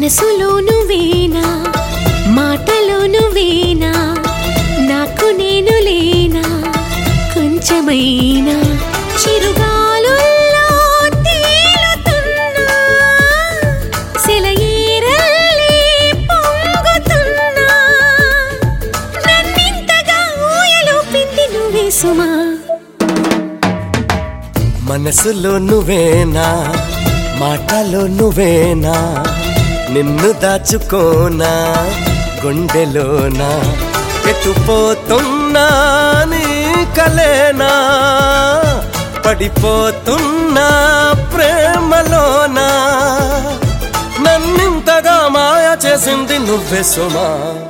మనసులో నువ్వేనా మాటలో నువ్వేనా నాకు నేను లేనా కొంచెమైనా చిరుగాలుల్లో తేలుతున్నా సెలయేరల్లే పొంగుతున్నా నన్నింతగా ఊయలూపింది నువ్వే సుమా మనసులో నువ్వేనా మాటలో నువ్వేనా నిన్ను దాచుకోనా గుండెలోనా ఎటుపోతున్నా నీ కలేనా పడిపోతున్నా ప్రేమలోనా నన్నింతగా మాయ చేసింది నువ్వే సుమా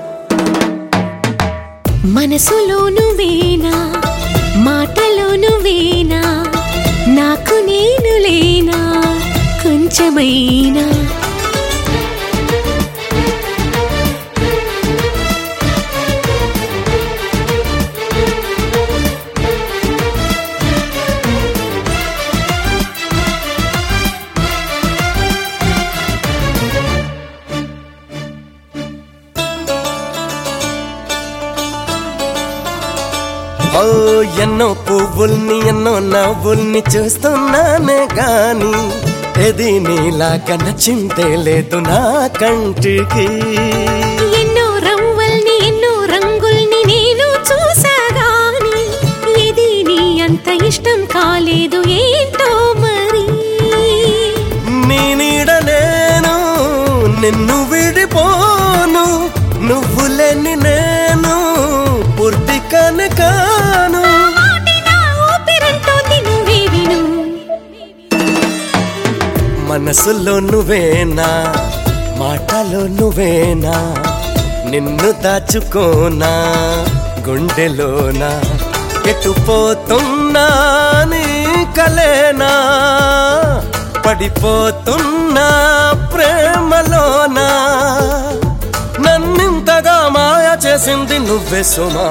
మనసులో నువ్వేనా మాటలో నువ్వేనా నాకు నేను లేనా కొంచెమైనా ఓ ఎన్నో పువ్వుల్ని ఎన్నో నవ్వుల్ని చూస్తున్నానే గాని ఏది నీలాగా నచ్చిందే లేదు నా కంటికి ఎన్నో రవ్వల్ని ఎన్నో రంగుల్ని నేను చూసాగాని ఇది నీ అంత ఇష్టం కాలేదు ఏంటో మరి నీ నీడ నేను నిన్ను విడిపోను నువ్వు లేని నేను పూర్తి కనకాను మాటి నా ఊపిరంటోంది నువ్వే విను మనసులో నువ్వేనా మాటలో నువ్వేనా నిన్ను దాచుకోనా గుండెలోనా ఎటుపోతున్నా నీ కలేనా పడిపోతున్నా ప్రేమలోనా నన్నింతగా మాయ చేసింది నువ్వే సుమా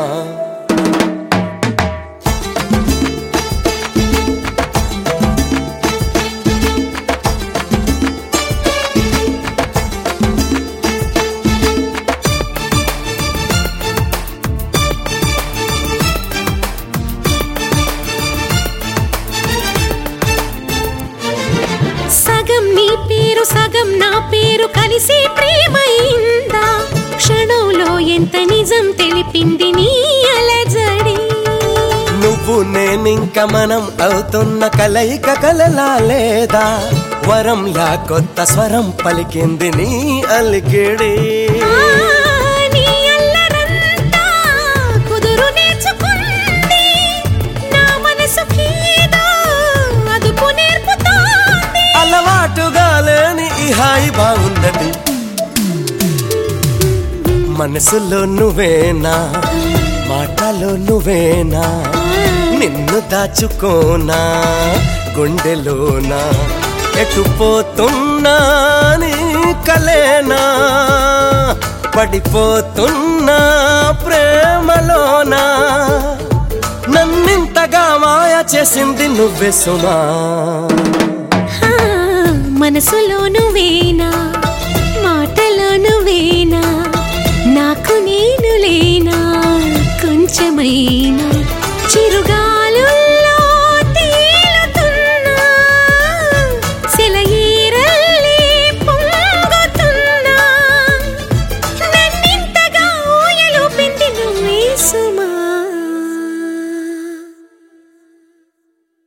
సగం నీ పేరు సగం నా పేరు కలిసి ప్రేమైందా క్షణంలో ఎంత నిజం తెలిపింది నీ అలజడి నువ్వు నేనింక మనం అవుతున్న కలయిక కలలా లేదా వరంలా కొత్త స్వరం పలికింది నీ అలికిడి ఆ, నీ అల్లరంతా కుదురు నేర్చుకుంది. నా మనసుకేదో అదుపు నేర్పుతోంది. అలవాటుగా లేని ఈ హాయి బాగున్నది మనసులో నువ్వేనా మాటలో నువ్వేనా నిన్ను దాచుకోనా గుండెలోనా ఎటుపోతున్నా నీ కలేనా పడిపోతున్నా ప్రేమలోనా నన్నింతగా మాయ చేసింది నువ్వే సుమా ఆ, మనసులో నువ్వేనా మాటలో నువ్వేనా నాకు నేను లేనా కొంచెమైనా